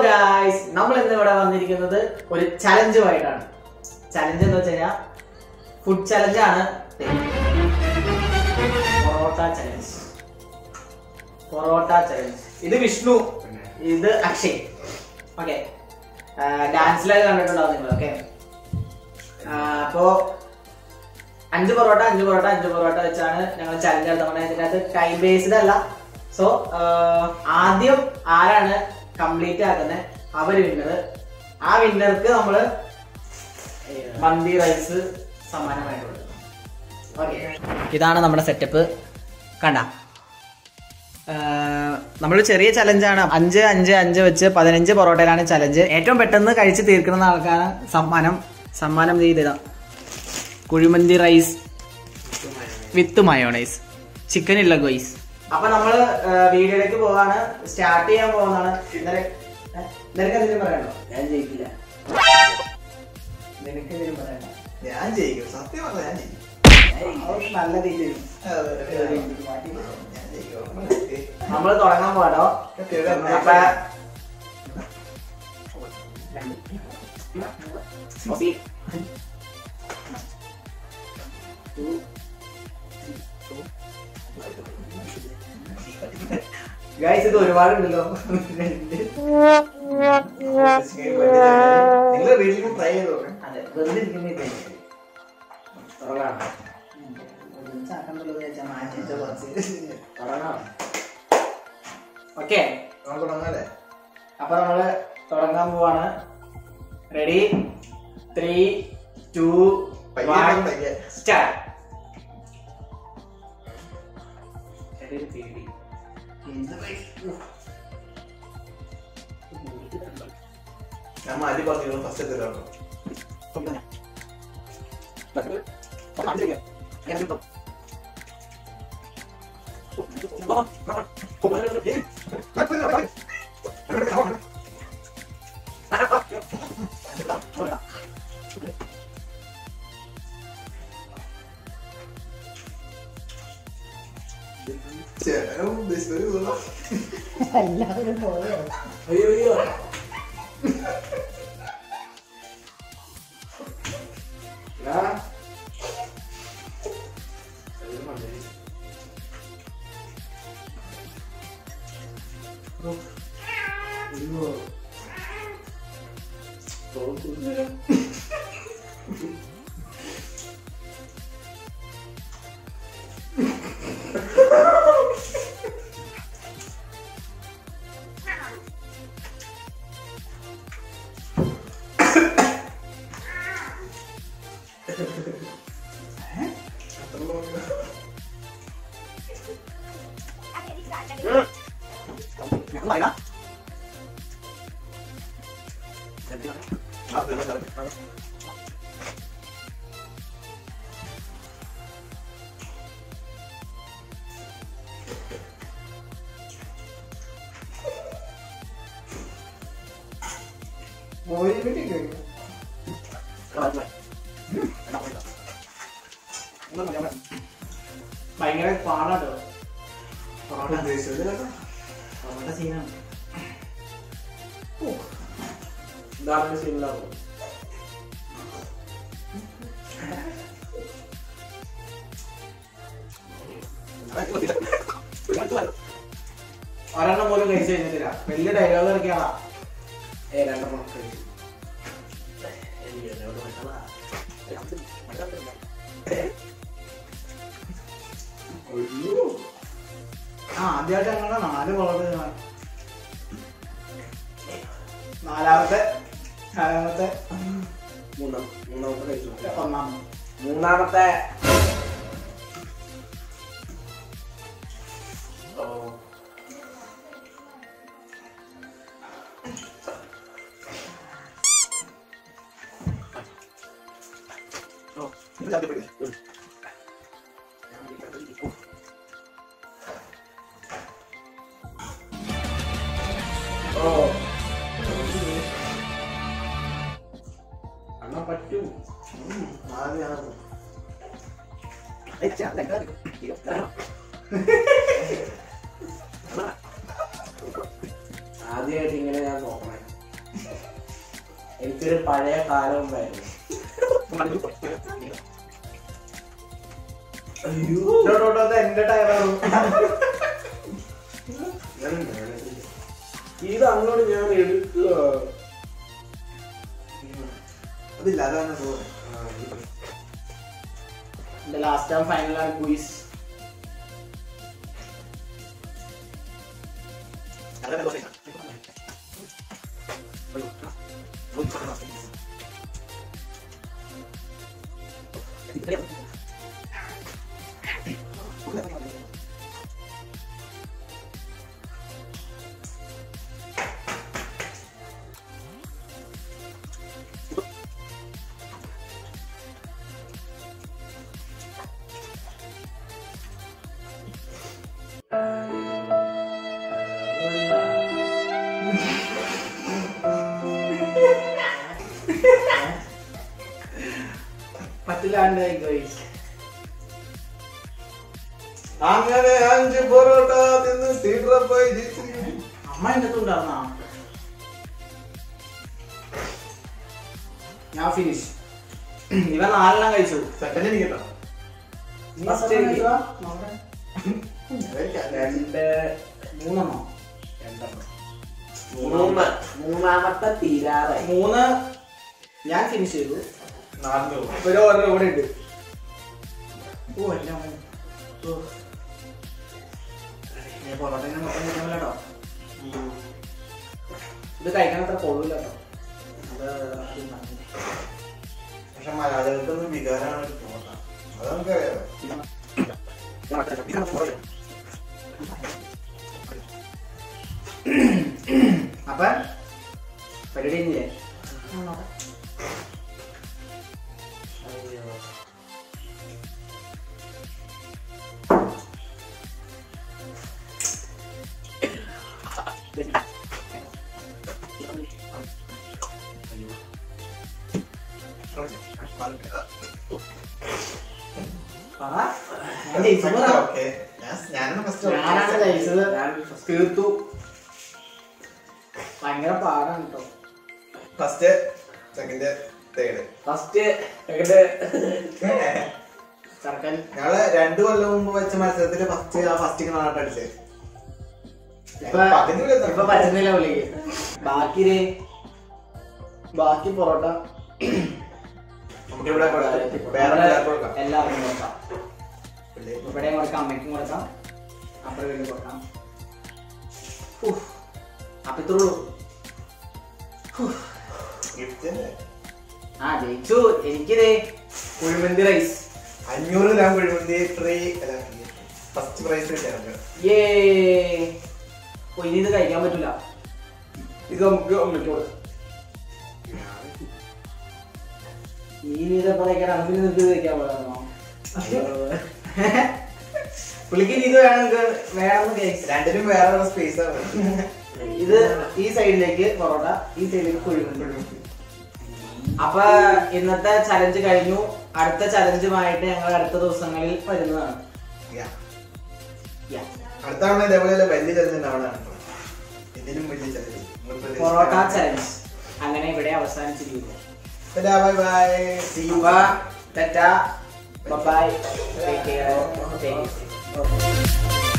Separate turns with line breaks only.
Guys നമ്മൾ ഇന്ന് ഇവിടെ വന്നിരിക്കുന്നത് ഒരു ചലഞ്ചുമായിട്ടാണ് ചലഞ്ച് എന്ന് വെച്ച് കഴിഞ്ഞാൽ ഫുഡ് ചലഞ്ചാണ് പൊറോട്ട ചലഞ്ച് പൊറോട്ട ചലഞ്ച് ഇത് വിഷ്ണു ഇത് അക്ഷയ് ഓക്കെ ഡാൻസിലൊക്കെ കണ്ടിട്ടുണ്ടാവും നിങ്ങൾ ഓക്കെ അപ്പോ അഞ്ച് പൊറോട്ട അഞ്ച് പൊറോട്ട അഞ്ച് പൊറോട്ട വെച്ചാണ് ഞങ്ങൾ ചലഞ്ച് നടത്തുന്നത് ഇതിനകത്ത് ടൈം ബേസ്ഡ് അല്ല സോ ആദ്യം ആരാണ് കംപ്ലീറ്റ് ആക്കുന്നത് അവര് വിന്നർ ആ വിന്നർക്ക് നമ്മള് മന്തി റൈസ് സമ്മാനമായിട്ട് കൊടുക്കും ഓക്കെ ഇതാണ് നമ്മുടെ സെറ്റപ്പ് കണ്ട നമ്മൾ ചെറിയ ചലഞ്ചാണ് അഞ്ച് അഞ്ച് അഞ്ച് വെച്ച് പതിനഞ്ച് പൊറോട്ടയിലാണ് ചലഞ്ച് ഏറ്റവും പെട്ടെന്ന് കഴിച്ച് തീർക്കുന്ന ആൾക്കാണ് സമ്മാനം സമ്മാനം ചെയ്തതാ kuzhimanthi rice with mayonnaise chicken ഇല്ല ഗോയ്സ് അപ്പൊ നമ്മള് വീഡിയോയിലേക്ക് പോവാണ് സ്റ്റാർട്ട് ചെയ്യാൻ പോകുന്നതാണ് ഇന്നലെ ഏ? നിനക്ക് എന്തെങ്കിലും പറയണോ
ഞാൻ ജയിക്കില്ല
നിനക്ക് എന്തെങ്കിലും പറയണോ
ഞാൻ ജയിക്കും സത്യം പറഞ്ഞ ഞാൻ ജയിക്കും
അത് നല്ല രീതിയിൽ
ഞാൻ ജയിക്കും
നമ്മൾ തുടങ്ങാൻ പോകട്ടോ അപ്പൊ ഗൈസ് ഇത് ഒരുപാടുണ്ടല്ലോ
നിങ്ങൾ വീട്ടിൽ ട്രൈ ചെയ്ത് നോക്കാം
അതെ വെറുതെ ഇരിക്കുന്ന ഇതേ. തുടങ്ങാം. ഉം. ഒരു ചാക്കണ്ടല്ലോ എന്ന് വിചാരിച്ചാ മാറ്റി വെച്ച കുറച്ച്. തുടങ്ങാം. ഓക്കേ
നമുക്ക് തുടങ്ങാല്ലേ
അപ്പൊ നമ്മള് തുടങ്ങാൻ പോവാണ് റെഡി ത്രീ ടു
പയ്യെ
വൺ
വേണം, പയ്യെ.
സ്റ്റാർട്ട് ചെറിയൊരു പേടി എന്ത് പേടി? ഉഫ്.
ഞാൻ മാറ്റി പറഞ്ഞു ഫസ്റ്റ് എത്തില്ലോ ചേട്ടനും ഉദ്ദേശിച്ചത് ഇതുകൊണ്ടാ.
അയ്യോ അയ്യോ
ആ, പിന്നെ സാറേ.
ഭയങ്കര പാടാട്ടോ
ഉദ്ദേശിച്ചത് കേട്ടോ.
പൊറോട്ട സീനാണ്
ഇതാണ് സീനിലാവും
ഒരെണ്ണം പോലും കഴിച്ചു കഴിഞ്ഞിട്ടില്ല വലിയ ഡയലോഗ് ഇറക്കിയാളാ
ഏ രണ്ടെണ്ണം കഴിച്ചു
ആ ആദ്യമായിട്ട് ഞങ്ങളുടെ നാല് പൊറോട്ട നാലാമത്തെ നാലാമത്തെ
മൂന്നാം മൂന്നാമത്തെ കഴിച്ചു
ഒന്നാം
മൂന്നാമത്തെ ഓ
ഇത് ചാത്തി പിടിക്ക്.
ഓ അണ്ണാ പറ്റൂ
ഉം, ആദ്യം
ആദ്യമായിട്ട് ഇങ്ങനെ ഞാൻ നോക്കണേ പഴയ കാലം ഉണ്ടായിരുന്നു അയ്യോ
എന്റെ ടയറാണ്
ഇത് അങ്ങോട്ട് ഞാൻ എടുക്കുക
അതില്ല അതാണ് തോന്നുന്നത്
എന്റെ ലാസ്റ്റ് ആൻഡ് ഫൈനൽ ആണ് ക്വീസ് പറ്റില്ലാണ്ട് ഗൈസ്
അങ്ങനെ അഞ്ച് പൊറോട്ട തിന്ന് സീഡ്രപ്പായി ജയിച്ചിരിക്കുന്നു
അമ്മ എന്റെ ഉണ്ടായിരുന്ന ഞാൻ ഫിനിഷ് ഇവ നാലെണ്ണം കഴിച്ചു
സെക്കൻഡ് എനിക്ക് കേട്ടോ
നീ
First
എത്ര
എനിക്ക്.
കഴിച്ചതാ? നോക്കട്ടെ.
രണ്ട്
മൂന്നെണ്ണോ
രണ്ടെണ്ണം മൂന്ന് മൂന്നാമത്തെ തീരാറായി
മൂന്ന് ഞാൻ ഫിനിഷ് ചെയ്തു
നാലിന് പോകും
ഒരു ഓർഡർ ഇവിടെ ഉണ്ട് ഓ എന്റെ അമ്മോ. ഓ. ഏ, പൊറോട്ട ഇങ്ങനെ മൊത്തം കഴിക്കാൻ പറ്റില്ല കേട്ടോ ഇത് കഴിക്കാൻ അത്ര കൊള്ളൂല കേട്ടോ അത് അത് നന്ദി.
പക്ഷെ മലയാളികൾക്കൊന്നും വികാരമാണ് ഒരു പൊറോട്ട അത് നമുക്കറിയാലോ
അപ്പൊ പരിപാടി കഴിഞ്ഞില്ലേ പറ. ഞാൻ ജയിച്ചു പറ.
ഓക്കെ ഞാനാണ് ഫസ്റ്റ്
ഞാനാണ് ജയിച്ചത്
ഞാൻ first.
തീർത്തു ഭയങ്കര പാടാണ് കേട്ടോ
ഫസ്റ്റ് സെക്കൻഡ് തേർഡ്
ഫസ്റ്റ് ചെറുക്കൻ
ഞങ്ങള് രണ്ടു കൊല്ലം മുമ്പ് വെച്ച മത്സരത്തില് ഫസ്റ്റ് ആ ഫസ്റ്റ് നാട്ട് അടിച്ചത്
ഇപ്പൊ ഇപ്പൊ പറ്റുന്നില്ല പുള്ളിക്ക് ബാക്കി ദേ, ബാക്കി പൊറോട്ട
നമുക്ക് ഇവിടെ വേറെ എല്ലാവർക്കും കൊടുക്കാം
എല്ലാവർക്കും കൊടുക്കാം
പിള്ളേര്
ഇവിടെയും കൊടുക്കാം അമ്മയ്ക്കും കൊടുക്കാം അപ്പുറം വീട്ടിൽ കൊടുക്കാം ഉഫ്. അപ്പൊ ഇത്രേ ഉള്ളൂ
gift അല്ലേ?
ആ ജയിച്ചു എനിക്കിതേ കുഴിമന്തി റൈസ്
അഞ്ഞൂറ് gram kuzhimanthi free first prize കിട്ടിയാണ്
ഏ ഓ, ഇനി ഇത് കഴിക്കാൻ പറ്റില്ല ഇത് നമുക്ക് അമ്മയ്ക്ക് കൊടുക്കാം നീ ഇനി ഇതെപ്പോ കഴിക്കാൻ നമുക്ക് നിനക്ക് കഴിക്കാൻ പാടാണോ പുള്ളിക്ക് ഇനി ഇത് വേണം നിനക്ക് വേണമെന്ന് കേസ്
രണ്ടിനും വേറെ സ്പേസ് ആണ്
ഇത് ഈ സൈഡിലേക്ക് പൊറോട്ട ഈ സൈഡിലേക്ക് കുഴിമന്തി അപ്പൊ ഇന്നത്തെ ചലഞ്ച് കഴിഞ്ഞു അടുത്ത ചലഞ്ചുമായിട്ട് ഞങ്ങൾ അടുത്ത ദിവസങ്ങളിൽ വരുന്നതാണ്
Yeah.
Yeah.
അടുത്ത തവണ ഇതേപോലെ വലിയ ചലഞ്ച് ഉണ്ടാവണതാണ് ഇതിനും വലിയ ചലഞ്ച്
പൊറോട്ട ചലഞ്ച് അങ്ങനെ ഇവിടെ അവസാനിച്ചിരിക്കുന്നു
ബൈ ബൈ സീ
അപ്പൊ ടെറ്റ ബൈ ടേക്ക് കെയർ ടേക്ക്